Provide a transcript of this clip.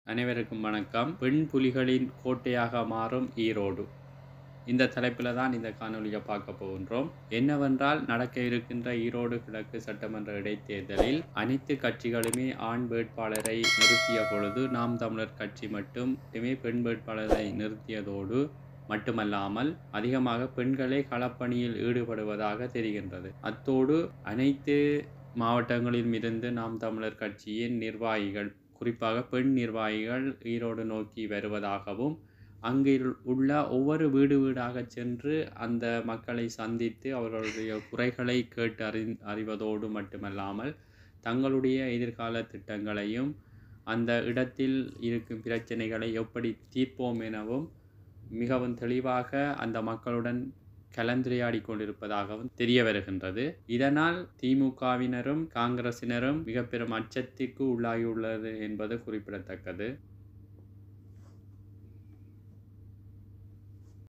அனைவருக்கும் வணக்கம் பெண் புலிகளின் கோட்டையாக மாறும் ஈரோடு இந்த தலைப்பில் தான் இந்த காணொலியை பார்க்க போகின்றோம் என்னவென்றால் நடக்க இருக்கின்ற ஈரோடு கிழக்கு சட்டமன்ற இடைத்தேர்தலில் அனைத்து கட்சிகளுமே ஆண் வேட்பாளரை நிறுத்திய பொழுது நாம் தமிழர் கட்சி மட்டுமே பெண் வேட்பாளரை நிறுத்தியதோடு மட்டுமல்லாமல் அதிகமாக பெண்களே களப்பணியில் ஈடுபடுவதாக தெரிகின்றது அத்தோடு அனைத்து மாவட்டங்களிலும் இருந்து நாம் தமிழர் கட்சியின் நிர்வாகிகள் குறிப்பாக பெண் நிர்வாகிகள் ஈரோடு நோக்கி வருவதாகவும் அங்கு உள்ள ஒவ்வொரு வீடு வீடாக சென்று அந்த மக்களை சந்தித்து அவர்களுடைய குறைகளை கேட்டு அறி அறிவதோடு மட்டுமல்லாமல் தங்களுடைய எதிர்கால திட்டங்களையும் அந்த இடத்தில் இருக்கும் பிரச்சனைகளை எப்படி தீர்ப்போம் எனவும் மிகவும் தெளிவாக அந்த மக்களுடன் கலந்துரையாடி கொண்டிருப்பதாகவும் தெரிய வருகின்றது இதனால் திமுகவினரும் காங்கிரசினரும் மிக பெரும் அச்சத்திற்கு உள்ளாகியுள்ளது என்பது குறிப்பிடத்தக்கது